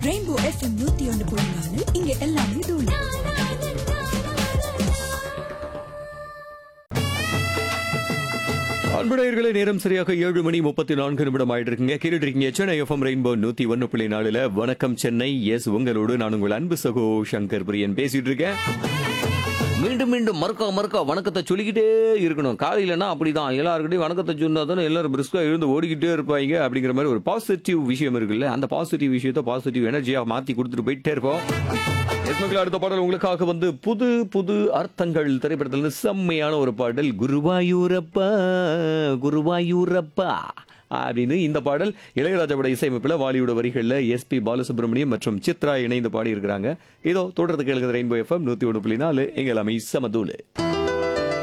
rainbow FM நூத்தி ஒன்று புள்ளி நாலு இங்க எல்லாமே தூளு அன்புடையர்களே நேரம் சரியாக ஏழு மணி முப்பத்தி நான்கு நிமிடம் ஆயிட்டு இருக்குங்க கேட்டுட்டு இருக்கீங்க சென்னை எஃப்எம் ரெயின்போ நூத்தி ஒன்னு புள்ளி நாலுல வணக்கம் சென்னை எஸ் உங்களோடு நான் உங்கள் அன்பு சகோ சங்கர் பிரியன் பேசிட்டு இருக்கேன் மீண்டும் மீண்டும் மறுக்கா மறுக்கா வணக்கத்தை சொல்லிக்கிட்டே இருக்கணும் காலையிலனா அப்படிதான் எல்லாருக்கிட்டையும் வணக்கத்தை சொன்னா தானே எல்லாரும் பிரிஸ்கா எழுந்து ஓடிக்கிட்டே இருப்பாங்க அப்படிங்கிற மாதிரி ஒரு பாசிட்டிவ் விஷயம் இருக்குல்ல அந்த பாசிட்டிவ் விஷயத்தை பாசிட்டிவ் எனர்ஜியா மாத்தி கொடுத்துட்டு போயிட்டே இருப்போம் எஸ் மக்கள் அடுத்த பாடல் உங்களுக்காக வந்து புது புது அர்த்தங்கள் திரைப்படத்துல இருந்து செம்மையான ஒரு பாடல் குருவாயூரப்பா குருவாயூரப்பா அப்படின்னு இந்த பாடல் இளையராஜாவோட இசையமைப்பில் வாலிவுட வரிகளில் எஸ்பி பாலசுப்ரமணியம் மற்றும் சித்ரா இணைந்து பாடி இருக்கிறாங்க இதோ தொடர்ந்து கேளுங்க ரெயின்போ எஃப்எம் நூத்தி ஒன்று புள்ளி நாலு எங்கள் எல்லாமே சமதூலு